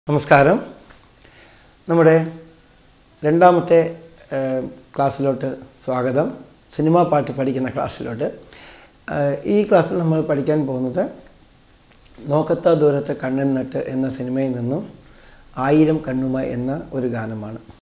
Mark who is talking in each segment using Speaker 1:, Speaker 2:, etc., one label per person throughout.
Speaker 1: നമസ്കാരം നമ്മുടെ രണ്ടാമത്തെ ഏഹ്, ക്ലാസ്സിലോട്ട് സ്വാഗതം സിനിമാ പാട്ട് പഠിക്കുന്ന ക്ലാസ്സിലോട്ട് ഏഹ്, ഈ ക്ലാസ്സിൽ നമ്മൾ പഠിക്കാൻ പോകുന്നത് നോക്കത്ത ദൂരത്ത് കണ്ണൻ നട്ട് എന്ന സിനിമയിൽ നിന്നും ആയിരം കണ്ണുമായി എന്ന ഒരു ഗാനമാണ്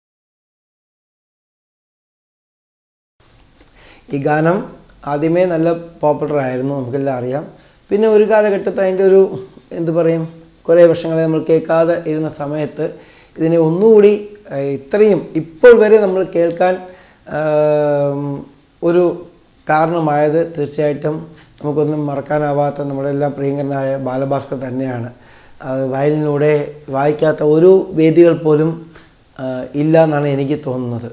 Speaker 1: ഈ ഗാനം ആദ്യമേ നല്ല പോപ്പുലർ ആയിരുന്നു നമുക്കെല്ലാം അറിയാം പിന്നെ ഒരു കാലഘട്ടത്തിൽ അതിൻ്റെ ഒരു എന്ത് പറയും കുറേ വർഷങ്ങളെ നമ്മൾ കേൾക്കാതെ ഇരുന്ന സമയത്ത് ഇതിനെ ഒന്നുകൂടി ഏഹ്, ഇത്രയും ഇപ്പോൾ വരെ നമ്മൾ കേൾക്കാൻ ആം, ഒരു കാരണമായത് തീർച്ചയായിട്ടും നമുക്കൊന്നും മറക്കാനാവാത്ത നമ്മുടെ എല്ലാം പ്രിയങ്കരനായ ബാലഭാസ്കർ തന്നെയാണ് അത് വയലിലൂടെ വായിക്കാത്ത ഒരു വേദികൾ പോലും ആ, ഇല്ല എന്നാണ് എനിക്ക് തോന്നുന്നത്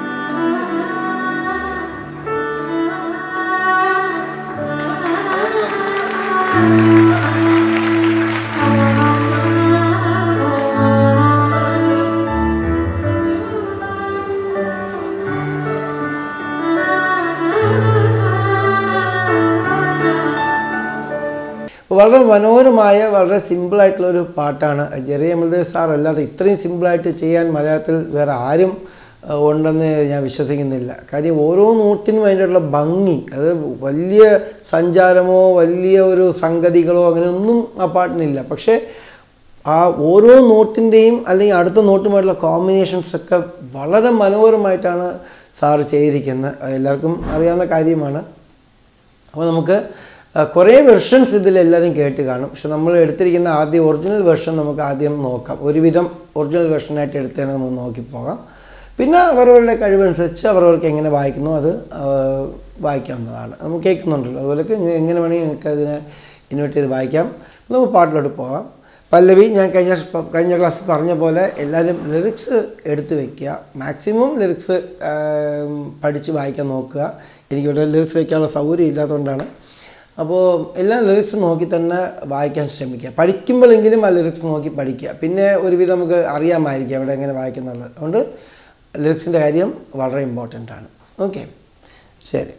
Speaker 1: വളരെ മനോഹരമായ വളരെ സിമ്പിളായിട്ടുള്ള ഒരു പാട്ടാണ് ജെറി അമൃത സാർ അല്ലാതെ ഇത്രയും സിമ്പിളായിട്ട് ചെയ്യാൻ മലയാളത്തിൽ വേറെ ആരും അഹ്, ഉണ്ടെന്ന് ഞാൻ വിശ്വസിക്കുന്നില്ല കാര്യം ഓരോ നോട്ടിനും അതിൻ്റെയുള്ള ഭംഗി അത് വലിയ സഞ്ചാരമോ വലിയ ഒരു സംഗതികളോ അങ്ങനെ ഒന്നും ആ പാട്ടിനില്ല പക്ഷേ ആ ഓരോ നോട്ടിൻ്റെയും അല്ലെങ്കിൽ അടുത്ത നോട്ടുമായിട്ടുള്ള കോമ്പിനേഷൻസ് ഒക്കെ വളരെ മനോഹരമായിട്ടാണ് സാറ് ചെയ്തിരിക്കുന്നത് അത് എല്ലാവർക്കും അറിയാവുന്ന കാര്യമാണ് അപ്പോൾ നമുക്ക് ആ, കുറേ വെർഷൻസ് ഇതിൽ എല്ലാവരും കേട്ട് കാണും പക്ഷെ നമ്മൾ എടുത്തിരിക്കുന്ന ആദ്യ ഒറിജിനൽ വെർഷൻ നമുക്ക് ആദ്യം നോക്കാം ഒരുവിധം ഒറിജിനൽ വെർഷനായിട്ട് എടുത്തതിനെ നമുക്ക് നോക്കി പോകാം പിന്നെ അവരവരുടെ കഴിവനുസരിച്ച് അവരവർക്ക് എങ്ങനെ വായിക്കുന്നു അത് ആ, വായിക്കാവുന്നതാണ് നമുക്ക് കേൾക്കുന്നുണ്ടല്ലോ അതുപോലെ എങ്ങനെ വേണമെങ്കിൽ നിങ്ങൾക്ക് അതിനെ ഇൻവെർട്ട് ചെയ്ത് വായിക്കാം നമുക്ക് പാട്ടിലോട്ട് പോകാം പല്ലവി ഞാൻ കഴിഞ്ഞ ഷ- കഴിഞ്ഞ ക്ലാസ്സിൽ പറഞ്ഞ പോലെ എല്ലാവരും ലിറിക്സ് എടുത്ത് വെക്കുക മാക്സിമം ലിറിക്സ് പഠിച്ച് വായിക്കാൻ നോക്കുക എനിക്കിവിടെ ലിറിക്സ് വയ്ക്കാനുള്ള സൗകര്യം ഇല്ലാത്തതുകൊണ്ടാണ് അപ്പോൾ എല്ലാ ലിറിക്സ് നോക്കി തന്നെ വായിക്കാൻ ശ്രമിക്കുക പഠിക്കുമ്പോഴെങ്കിലും ആ ലിറിക്സ് നോക്കി പഠിക്കുക പിന്നെ ഒരുവിധം നമുക്ക് അറിയാമായിരിക്കും അവിടെ എങ്ങനെ വായിക്കുന്നുള്ളത് അതുകൊണ്ട് ലിറിക്സിൻ്റെ കാര്യം വളരെ ഇമ്പോർട്ടൻ്റ് ആണ് ഓക്കെ ശരി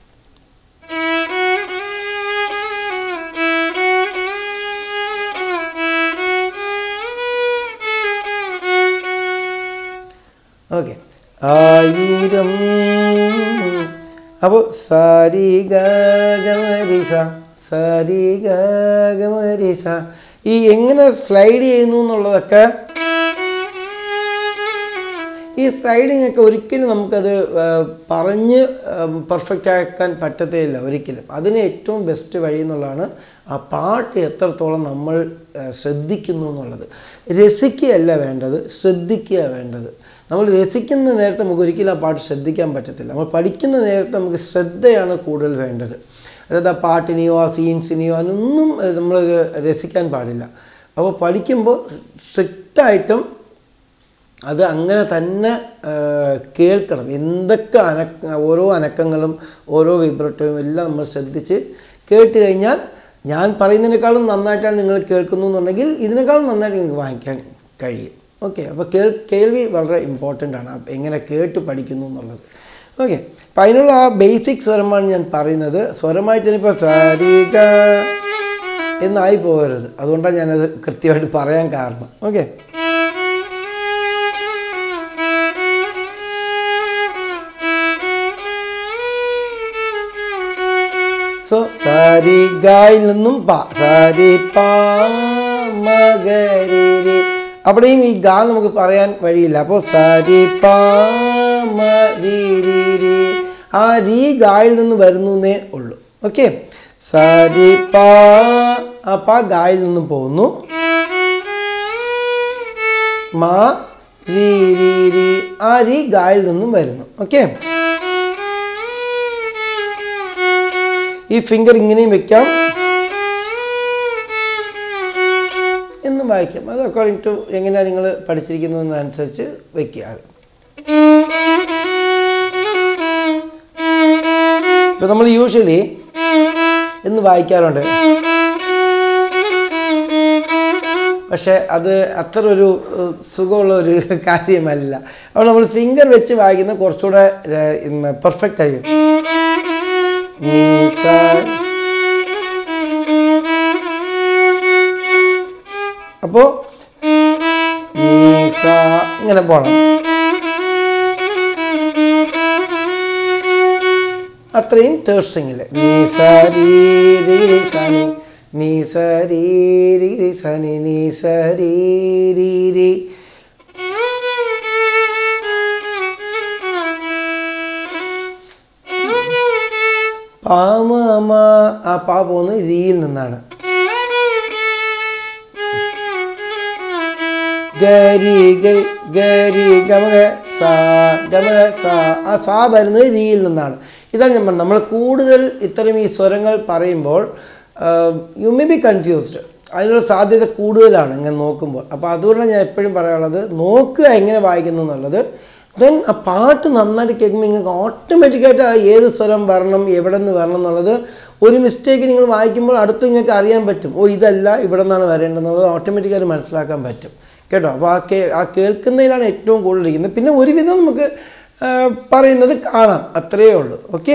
Speaker 1: ഓക്കെ ആയിരം അപ്പോൾ സാരി ഗമരിസ സാരി ഗമരിസ ഈ എങ്ങനെ സ്ലൈഡ് ചെയ്യുന്നു എന്നുള്ളതൊക്കെ ഈ സ്ലൈഡിങ് ഒക്കെ ഒരിക്കലും നമുക്കത് ആ, പറഞ്ഞ് പെർഫെക്റ്റ് ആക്കാൻ പറ്റത്തേ ഇല്ല ഒരിക്കലും അതിന് ഏറ്റവും ബെസ്റ്റ് വഴി എന്നുള്ളതാണ് ആ പാട്ട് എത്രത്തോളം നമ്മൾ ആ, ശ്രദ്ധിക്കുന്നു എന്നുള്ളത് രസിക്കുകയല്ല വേണ്ടത് ശ്രദ്ധിക്കുക വേണ്ടത് നമ്മൾ രസിക്കുന്ന നേരത്തെ നമുക്ക് ഒരിക്കലും ആ പാട്ട് ശ്രദ്ധിക്കാൻ പറ്റത്തില്ല നമ്മൾ പഠിക്കുന്ന നേരത്തെ നമുക്ക് ശ്രദ്ധയാണ് കൂടുതൽ വേണ്ടത് അതായത് ആ പാട്ടിനെയോ ആ സീൻസിനെയോ അതിനൊന്നും നമ്മൾ രസിക്കാൻ പാടില്ല അപ്പോൾ പഠിക്കുമ്പോൾ സ്ട്രിക്റ്റായിട്ടും അത് അങ്ങനെ തന്നെ ആ, കേൾക്കണം എന്തൊക്കെ അനക്ക ഓരോ അനക്കങ്ങളും ഓരോ വിബ്രട്ടവും എല്ലാം നമ്മൾ ശ്രദ്ധിച്ച് കേട്ട് കഴിഞ്ഞാൽ ഞാൻ പറയുന്നതിനേക്കാളും നന്നായിട്ടാണ് നിങ്ങൾ കേൾക്കുന്നു എന്നുണ്ടെങ്കിൽ ഇതിനേക്കാളും നന്നായിട്ട് നിങ്ങൾക്ക് വാങ്ങിക്കാൻ കഴിയും ഓക്കെ അപ്പോൾ കേൾ കേൾവി വളരെ ഇമ്പോർട്ടൻ്റ് ആണ് അപ്പൊ എങ്ങനെ കേട്ട് പഠിക്കുന്നു എന്നുള്ളത് ഓക്കെ അപ്പം അതിനുള്ള ആ ബേസിക് സ്വരമാണ് ഞാൻ പറയുന്നത് സ്വരമായിട്ട് ഇനിയിപ്പോൾ സാരിക എന്നായി പോകരുത് അതുകൊണ്ടാണ് ഞാനത് കൃത്യമായിട്ട് പറയാൻ കാരണം ഓക്കെ സോ സാരി ഗായിൽ നിന്നും പ സാരി പാ മകരി രി. അവിടെയും ഈ ഗാ നമുക്ക് പറയാൻ വഴിയില്ല അപ്പോൾ സാരി പാ മരി രി രി. ആ രീ ഗായിൽ നിന്ന് വരുന്നു എന്നേ ഉള്ളൂ ഓക്കെ സാരി പാ ആ പാ ഗായിൽ നിന്നും പോകുന്നു മാ രീ രി രി ആ രീ ഗായിൽ നിന്നും വരുന്നു ഓക്കെ ഈ ഫിംഗർ ഇങ്ങനെയും വെക്കാം എന്നും വായിക്കാം അത് അക്കോർഡിംഗ് ടു എങ്ങനെയാണ് നിങ്ങൾ പഠിച്ചിരിക്കുന്നതെന്നനുസരിച്ച് വെക്കുക അത് ഇപ്പം നമ്മൾ യൂഷ്വലി എന്ന് വായിക്കാറുണ്ട് പക്ഷെ അത് അത്ര ഒരു ഏഹ്, സുഖമുള്ള ഒരു കാര്യമല്ല അപ്പോൾ നമ്മൾ ഫിംഗർ വെച്ച് വായിക്കുന്ന കുറച്ചുകൂടെ പെർഫെക്റ്റ് ആയിരിക്കും നീ സാ അപ്പോൾ സാ ഇങ്ങനെ പോകണം അത്രയും തേർഡ് സ്ട്രിങ്ങിൽ നീ സരി രി രി സനി നീ സരി രി രി സനി നീ സരി രി രി പാമ ആ പാ പോകുന്നത് രീയിൽ നിന്നാണ് ഗരി ഗ- ഗരി ഗമ സാ ഗമ സാ ആ സാ വരുന്നത് രീയിൽ നിന്നാണ് ഇതാണ് ഞാൻ പറഞ്ഞത് നമ്മൾ കൂടുതൽ ഇത്തരം ഈ സ്വരങ്ങൾ പറയുമ്പോൾ യു മേ ബി കൺഫ്യൂസ്ഡ് അതിനുള്ള സാധ്യത കൂടുതലാണ് ഇങ്ങനെ നോക്കുമ്പോൾ അപ്പോൾ അതുകൊണ്ടാണ് ഞാൻ എപ്പോഴും പറയാനുള്ളത് നോക്കുക എങ്ങനെ വായിക്കുന്നു എന്നുള്ളത് ദെൻ ആ പാട്ട് നന്നായിട്ട് കേൾക്കുമ്പോൾ നിങ്ങൾക്ക് ഓട്ടോമാറ്റിക്കായിട്ട് ആ ഏത് സ്വരം വരണം എവിടെ നിന്ന് വരണം എന്നുള്ളത് ഒരു മിസ്റ്റേക്ക് നിങ്ങൾ വായിക്കുമ്പോൾ അടുത്ത് നിങ്ങൾക്ക് അറിയാൻ പറ്റും ഓ ഇതല്ല ഇവിടെ നിന്നാണ് വരേണ്ടതെന്നുള്ളത് ഓട്ടോമാറ്റിക്കായിട്ട് മനസ്സിലാക്കാൻ പറ്റും കേട്ടോ അപ്പോൾ ആ കേ ആ കേൾക്കുന്നതിലാണ് ഏറ്റവും കൂടുതൽ ഇരിക്കുന്നത് പിന്നെ ഒരുവിധം നമുക്ക് ആ, പറയുന്നത് കാണാം അത്രയേ ഉള്ളൂ ഓക്കെ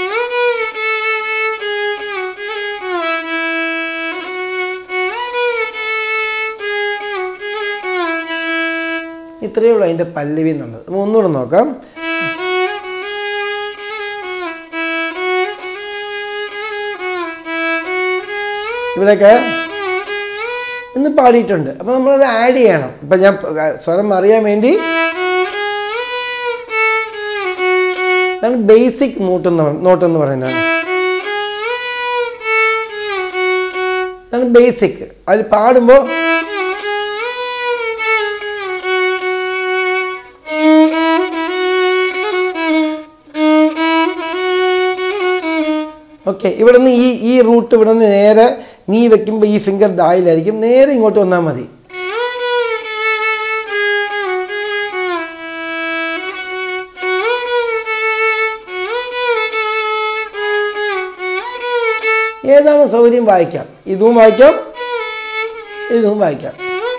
Speaker 1: ഇത്രയേ ഉള്ളൂ അതിൻ്റെ പല്ലവി എന്നുള്ളത് അപ്പോൾ ഒന്നുകൂടെ നോക്കാം ഇവിടെയൊക്കെ ഇന്ന് പാടിയിട്ടുണ്ട് അപ്പോൾ നമ്മളത് ആഡ് ചെയ്യണം ഇപ്പം ഞാൻ പ- സ്വരം അറിയാൻ വേണ്ടി ഇതാണ് ബേസിക് നോട്ടെന്ന് നോട്ടെന്ന് പറയുന്നത് ഇതാണ് ബേസിക് അതിൽ പാടുമ്പോൾ ഓക്കെ ഇവിടെ നിന്ന് ഈ ഈ റൂട്ട് ഇവിടെ നിന്ന് നേരെ നീ വെക്കുമ്പോൾ ഈ ഫിംഗർ ദായിലായിരിക്കും നേരെ ഇങ്ങോട്ട് വന്നാൽ മതി ഏതാണ് സൗകര്യം വായിക്കാം ഇതും വായിക്കാം ഇതും വായിക്കാം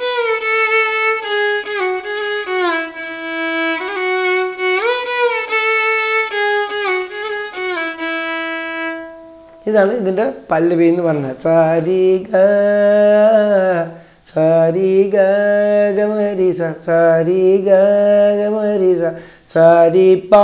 Speaker 1: ഇതാണ് ഇതിൻ്റെ പല്ലവി എന്ന് പറഞ്ഞത് സാരി ഗ സാരി ഗ ഗമരി സ സാരി ഗ ഗമരി സ സാരി പാ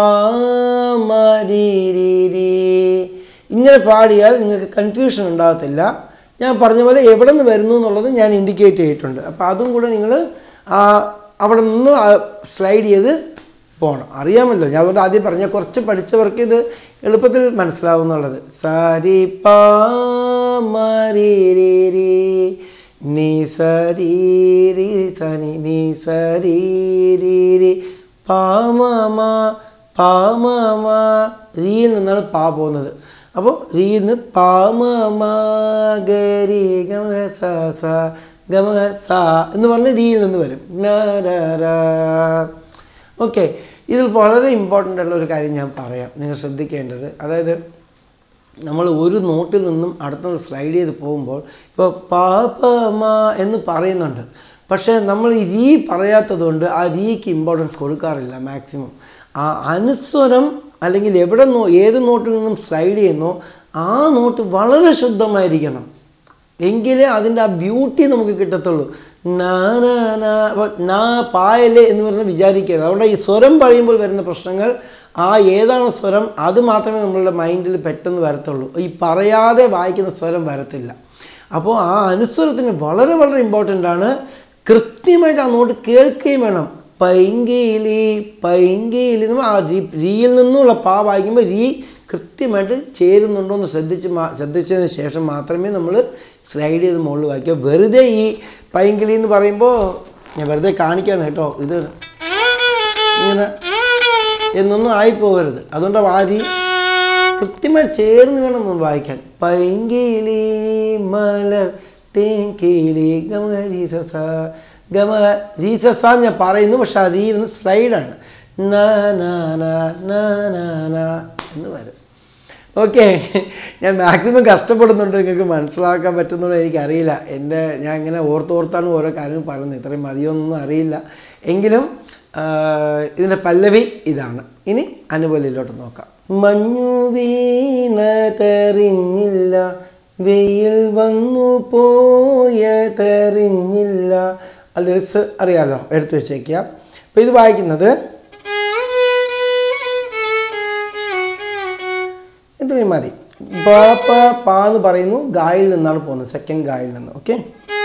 Speaker 1: മരി രി രി ഇങ്ങനെ പാടിയാൽ നിങ്ങൾക്ക് കൺഫ്യൂഷൻ ഉണ്ടാകത്തില്ല ഞാൻ പറഞ്ഞ പോലെ എവിടെ നിന്ന് വരുന്നു എന്നുള്ളത് ഞാൻ ഇൻഡിക്കേറ്റ് ചെയ്തിട്ടുണ്ട് അപ്പോൾ അതും കൂടെ നിങ്ങൾ ആ അവിടെ നിന്ന് സ്ലൈഡ് ചെയ്ത് പോകണം അറിയാമല്ലോ ഞാൻ അതുകൊണ്ട് ആദ്യം പറഞ്ഞ കുറച്ച് പഠിച്ചവർക്ക് ഇത് എളുപ്പത്തിൽ മനസ്സിലാവും എന്നുള്ളത് സാരി പാ മരി രി രി നീ സരി രി സനി നീ സരി രി രി പാമ പാമ റിയിൽ നിന്നാണ് പാ പോകുന്നത് അപ്പോൾ റിയിൽ നിന്ന് പാമ ഗരി ഗമ സ സ ഗമ സ എന്ന് പറഞ്ഞ് റിയിൽ നിന്ന് വരും ന, ര, ര. ഓക്കെ ഇതിൽ വളരെ ഇമ്പോർട്ടൻ്റ് ഉള്ള ഒരു കാര്യം ഞാൻ പറയാം നിങ്ങൾ ശ്രദ്ധിക്കേണ്ടത് അതായത് നമ്മൾ ഒരു നോട്ടിൽ നിന്നും അടുത്ത സ്ലൈഡ് ചെയ്ത് പോകുമ്പോൾ ഇപ്പോൾ പാപമ എന്ന് പറയുന്നുണ്ട് പക്ഷേ നമ്മൾ ഈ രീ പറയാത്തത് കൊണ്ട് ആ രീക്ക് ഇമ്പോർട്ടൻസ് കൊടുക്കാറില്ല മാക്സിമം ആ അനുസ്വരം അല്ലെങ്കിൽ എവിടെ നോ ഏത് നോട്ടിൽ നിന്നും സ്ലൈഡ് ചെയ്യുന്നോ ആ നോട്ട് വളരെ ശുദ്ധമായിരിക്കണം എങ്കിലേ അതിൻ്റെ ആ ബ്യൂട്ടി നമുക്ക് കിട്ടത്തുള്ളൂ നാ നാ നാ അപ്പോൾ നാ പായല് എന്ന് പറഞ്ഞ് വിചാരിക്കരുത് അതുകൊണ്ട് ഈ സ്വരം പറയുമ്പോൾ വരുന്ന പ്രശ്നങ്ങൾ ആ ഏതാണ് സ്വരം അത് മാത്രമേ നമ്മളുടെ മൈൻഡിൽ പെട്ടെന്ന് വരത്തുള്ളൂ ഈ പറയാതെ വായിക്കുന്ന സ്വരം വരത്തില്ല അപ്പോൾ ആ അനുസ്വരത്തിന് വളരെ വളരെ ഇമ്പോർട്ടൻ്റ് ആണ് കൃത്യമായിട്ട് ആ നോട്ട് കേൾക്കുകയും വേണം പൈങ്കിളി പൈങ്കിളി എന്ന് ആ രീ രീയിൽ നിന്നുള്ള പാ വായിക്കുമ്പോൾ രീ കൃത്യമായിട്ട് ചേരുന്നുണ്ടോ എന്ന് ശ്രദ്ധിച്ച് മാ ശ്രദ്ധിച്ചതിന് ശേഷം മാത്രമേ നമ്മൾ സ്ലൈഡ് ചെയ്ത് മുകളിൽ വായിക്കുക വെറുതെ ഈ പൈങ്കിളി എന്ന് പറയുമ്പോൾ ഞാൻ വെറുതെ കാണിക്കാണ് കേട്ടോ ഇത് ഇങ്ങനെ എന്നൊന്നും ആയിപ്പോകരുത് അതുകൊണ്ട് ആ രീ കൃത്യമായി ചേർന്ന് വേണം നമ്മൾ വായിക്കാൻ പൈങ്കിളി മലർ തേങ്കിളി ഗമ രീസസ ഗമ രീസസ ഞാൻ പറയുന്നു പക്ഷെ ആ രീ എന്ന് സ്ലൈഡാണ് ന ന ന ന ന ന എന്ന് വരും ഓക്കെ ഞാൻ മാക്സിമം കഷ്ടപ്പെടുന്നുണ്ട് നിങ്ങൾക്ക് മനസ്സിലാക്കാൻ പറ്റുന്നുണ്ടോ എനിക്കറിയില്ല എൻ്റെ ഞാൻ ഇങ്ങനെ ഓർത്തോർത്താണ് ഓരോ കാര്യങ്ങൾ പറയുന്നത് ഇത്രയും മതിയൊന്നും അറിയില്ല എങ്കിലും ഇതിൻ്റെ പല്ലവി ഇതാണ് ഇനി അനുപലിലോട്ട് നോക്കാം മഞ്ഞു വീണതെറിഞ്ഞില്ല വെയിൽ വന്നു പോയതെറിഞ്ഞില്ല ലിറിക്സ് അറിയാമല്ലോ എടുത്ത് വെച്ചേക്കുക അപ്പോൾ ഇത് വായിക്കുന്നത് ഇത്രയും മതി പ പ പ എന്ന് പറയുന്നു ഗായിൽ നിന്നാണ് പോകുന്നത് സെക്കൻഡ് ഗായിൽ നിന്ന് ഓക്കെ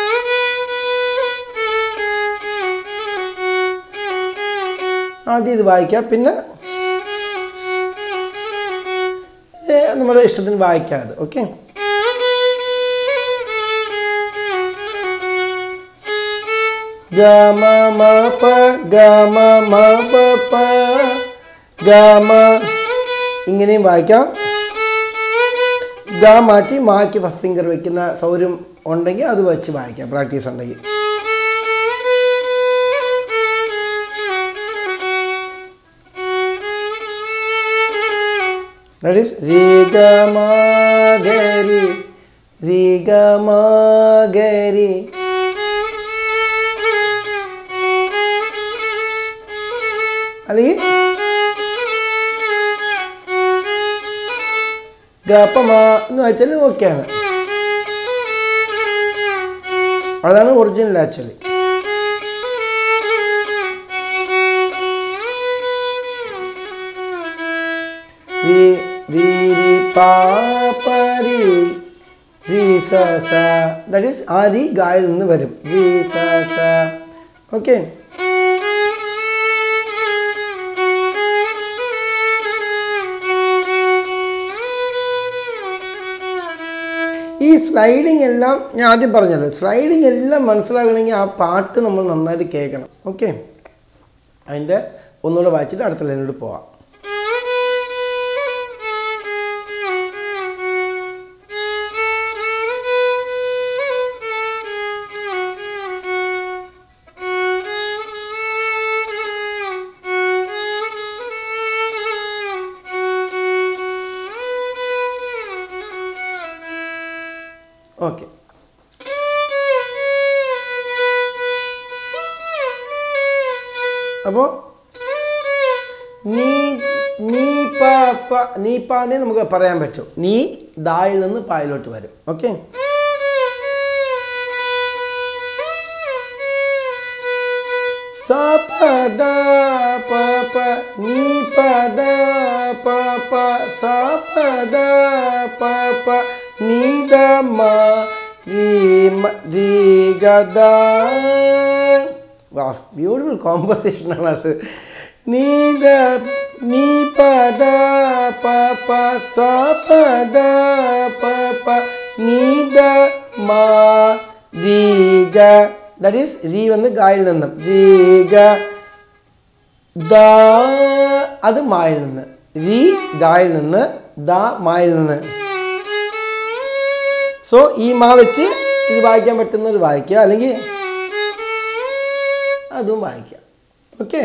Speaker 1: ആദ്യം ഇത് വായിക്കാം പിന്നെ ഏ, നമ്മുടെ ഇഷ്ടത്തിന് വായിക്കാം അത് ഓക്കെ ഗ മ മ പ ഗ മ മ പ പ ഗ മ ഇങ്ങനെയും വായിക്കാം ഗ മാറ്റി മാക്കി ഫസ്റ്റ് ഫിംഗർ വെക്കുന്ന സൗകര്യം ഉണ്ടെങ്കിൽ അത് വെച്ച് വായിക്കാം പ്രാക്ടീസ് ഉണ്ടെങ്കിൽ That is Rigamagari, Rigamagari. അല്ലെങ്കിൽ ഗപ്പമ എന്ന് വെച്ചാൽ ഓക്കെയാണ് അതാണ് ഒറിജിനൽ ആക്ച്വലി രി രി രി പാ പ രി രി സ സ ദാറ്റ് ഈസ് ആ രി ഗായിൽ നിന്ന് വരും രി സ സ ഓക്കെ ഈ സ്ലൈഡിങ് എല്ലാം ഞാൻ ആദ്യം പറഞ്ഞല്ലോ സ്ലൈഡിങ് എല്ലാം മനസ്സിലാകണമെങ്കിൽ ആ പാട്ട് നമ്മൾ നന്നായിട്ട് കേൾക്കണം ഓക്കെ അതിൻ്റെ ഒന്നുകൂടെ വായിച്ചിട്ട് അടുത്ത ലൈനോട് പോവാം ഓക്കെ അപ്പോൾ നീ നീ പ പ നീ പാന്നേ നമുക്ക് പറയാൻ പറ്റും നീ ദായിൽ നിന്ന് പായിലോട്ട് വരും ഓക്കെ സ പ ദ പ പ നീ പ ദ പ പ സ പ ദ പ പ നീ ദ മ രീ മ രീ ഗ ദ വാ ബ്യൂട്ടിഫുൾ കോമ്പോസിഷൻ ആണ് അത് നീ ദ നീ പ ദ പ പ സ പ ദ പ പ നീ ദ മ രീ ഗ ദാറ്റ് ഈസ് രീ വന്ന് ഗായിൽ നിന്നും രീ ഗ ദ അത് മായിൽ നിന്ന് രീ ഗായിൽ നിന്ന് ദ മായിൽ നിന്ന് സോ ഈ മാ വെച്ച് ഇത് വായിക്കാൻ പറ്റുന്നവർ വായിക്കുക അല്ലെങ്കിൽ അതും വായിക്കാം ഓക്കെ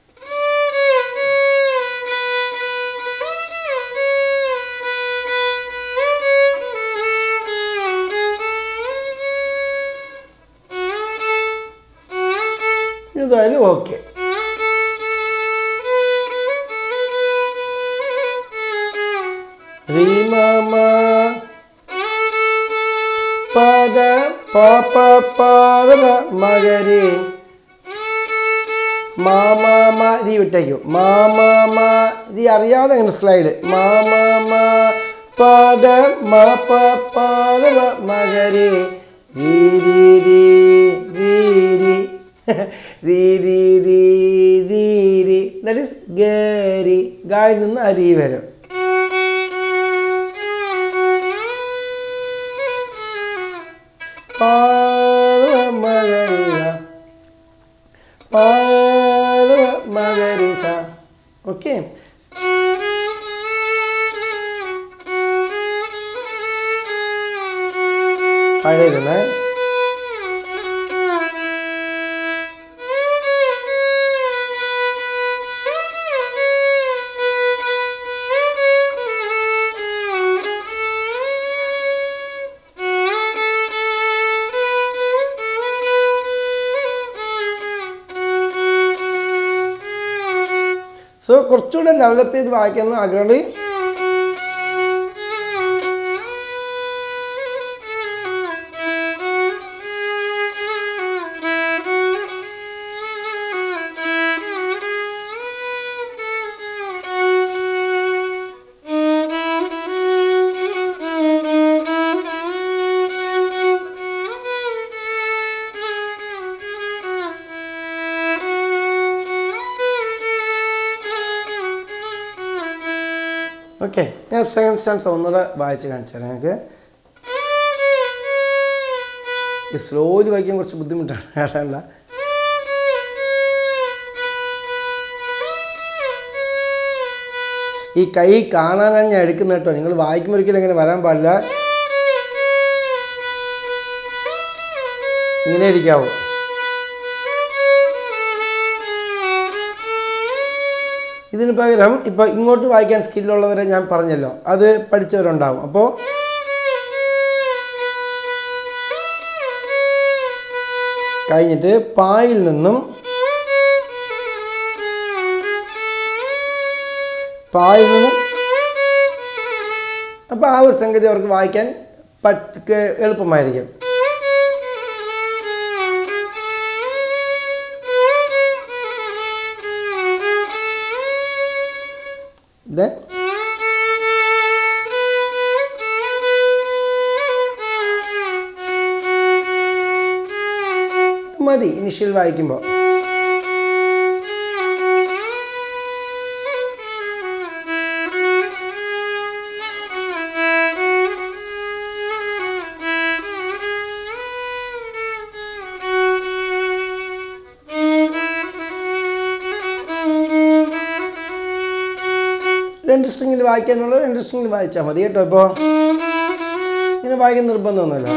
Speaker 1: ഏതായാലും ഓക്കെ റീമ പദ പാപ പാദ മകരി മാമാമ രീ വിട്ടേക്കു മാമാമ രീ അറിയാതെ അങ്ങനെ സ്ലൈഡ് മാമാമ പദ മ പ പാദ മകരി രീ രീ രീ രീ രീ രീ രീ രീ രീ രീ ദാറ്റ് ഇസ് ഗരി ഗായിൽ നിന്ന് അരി വരും പാദമകരിക പാദമകരിക ഓക്കെ പഴയതെന്ന് സോ കുറച്ചുകൂടെ ഡെവലപ്പ് ചെയ്ത് വായിക്കുന്ന ആഗ്രഹമുണ്ട് ഓക്കെ ഞാൻ സെക്കൻഡ് സ്റ്റാൻസ് ഒന്നുകൂടെ വായിച്ച് കാണിച്ചു തരാം നിങ്ങൾക്ക് ഈ സ്ലോലി വായിക്കാൻ കുറച്ച് ബുദ്ധിമുട്ടാണ് അതല്ല ഈ കൈ കാണാനാണ് ഞാൻ എടുക്കുന്നത് കേട്ടോ നിങ്ങൾ വായിക്കുമ്പോൾ ഒരിക്കലും ഇങ്ങനെ വരാൻ പാടില്ല ഇങ്ങനെ ഇരിക്കാവൂ ഇതിന് പകരം ഇപ്പോൾ ഇങ്ങോട്ട് വായിക്കാൻ സ്കില്ലുള്ളവരെ ഞാൻ പറഞ്ഞല്ലോ അത് പഠിച്ചവരുണ്ടാവും അപ്പോൾ കഴിഞ്ഞിട്ട് പായിൽ നിന്നും പായിൽ നിന്നും അപ്പോൾ ആ ഒരു സംഗതി അവർക്ക് വായിക്കാൻ പറ്റ എളുപ്പമായിരിക്കും then മതി ഇനിഷ്യൽ വായിക്കുമ്പോൾ രണ്ട് സ്ട്രിങ്ങിൽ വായിക്കാനുള്ള രണ്ട് സ്ട്രിങ്ങിൽ വായിച്ചാൽ മതി കേട്ടോ ഇപ്പോൾ ഇങ്ങനെ വായിക്കാൻ നിർബന്ധമൊന്നുമില്ല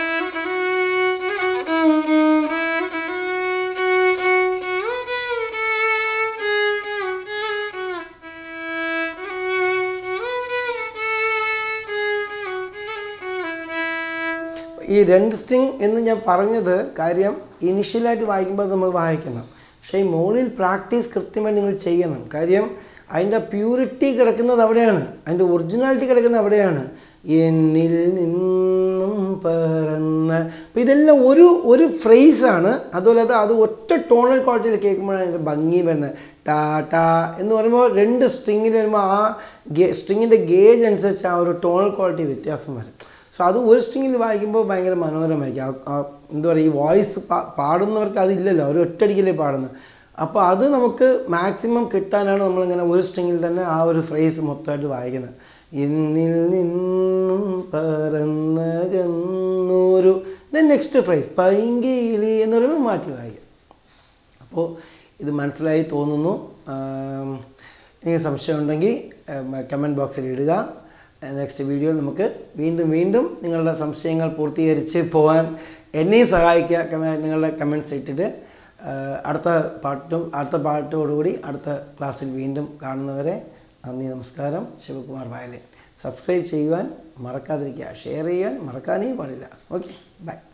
Speaker 1: ഈ രണ്ട് സ്ട്രിങ് എന്ന് ഞാൻ പറഞ്ഞത് കാര്യം ഇനിഷ്യലായിട്ട് വായിക്കുമ്പോൾ നമ്മൾ വായിക്കണം പക്ഷേ ഈ മോളിൽ പ്രാക്ടീസ് കൃത്യമായി നിങ്ങൾ ചെയ്യണം കാര്യം അതിൻ്റെ പ്യൂരിറ്റി കിടക്കുന്നത് അവിടെയാണ് അതിൻ്റെ ഒറിജിനാലിറ്റി കിടക്കുന്നത് അവിടെയാണ് എന്നിൽ നിന്നും പറന്ന അപ്പോൾ ഇതെല്ലാം ഒരു ഒരു ഫ്രേസാണ് അതുപോലെ അത് അത് ഒറ്റ ടോണൽ ക്വാളിറ്റിയിൽ കേൾക്കുമ്പോഴാണ് അതിൻ്റെ ഭംഗി വരുന്നത് ടാ ടാ എന്ന് പറയുമ്പോൾ രണ്ട് സ്ട്രിങ്ങിൽ വരുമ്പോൾ ആ ഗേ സ്ട്രിങ്ങിൻ്റെ ഗേജ് അനുസരിച്ച് ആ ഒരു ടോണൽ ക്വാളിറ്റി വ്യത്യാസം വരും സോ അത് ഒരു സ്ട്രിങ്ങിൽ വായിക്കുമ്പോൾ ഭയങ്കര മനോഹരമായിരിക്കും ആ- ആ എന്താ പറയുക ഈ വോയിസ് പാടുന്നവർക്ക് അതില്ലല്ലോ അവർ ഒറ്റയടിക്കലേ പാടുന്നത് അപ്പോൾ അത് നമുക്ക് മാക്സിമം കിട്ടാനാണ് നമ്മളിങ്ങനെ ഒരു സ്ട്രിങ്ങിൽ തന്നെ ആ ഒരു ഫ്രേസ് മൊത്തമായിട്ട് വായിക്കുന്നത് എന്നിൽ നിന്നും പറന്നകന്നൊരു ദെൻ നെക്സ്റ്റ് ഫ്രേസ് പൈങ്കിളി എന്ന് പറയുമ്പോൾ മാറ്റി വായിക്കും അപ്പോൾ ഇത് മനസ്സിലായി തോന്നുന്നു ആം, നിങ്ങൾക്ക് സംശയമുണ്ടെങ്കിൽ കമൻറ്റ് ബോക്സിൽ ഇടുക നെക്സ്റ്റ് വീഡിയോയിൽ നമുക്ക് വീണ്ടും വീണ്ടും നിങ്ങളുടെ സംശയങ്ങൾ പൂർത്തീകരിച്ച് പോകാൻ എന്നെയും സഹായിക്കുക കമ- നിങ്ങളുടെ കമൻറ്റ്സ് ഇട്ടിട്ട് ആ, അടുത്ത പാട്ടും അടുത്ത പാട്ടോടുകൂടി അടുത്ത ക്ലാസ്സിൽ വീണ്ടും കാണുന്നവരെ നന്ദി നമസ്കാരം ശിവകുമാർ വയലിൻ സബ്സ്ക്രൈബ് ചെയ്യുവാൻ മറക്കാതിരിക്കുക ഷെയർ ചെയ്യാൻ മറക്കാനേ പാടില്ല ഓക്കെ ബൈ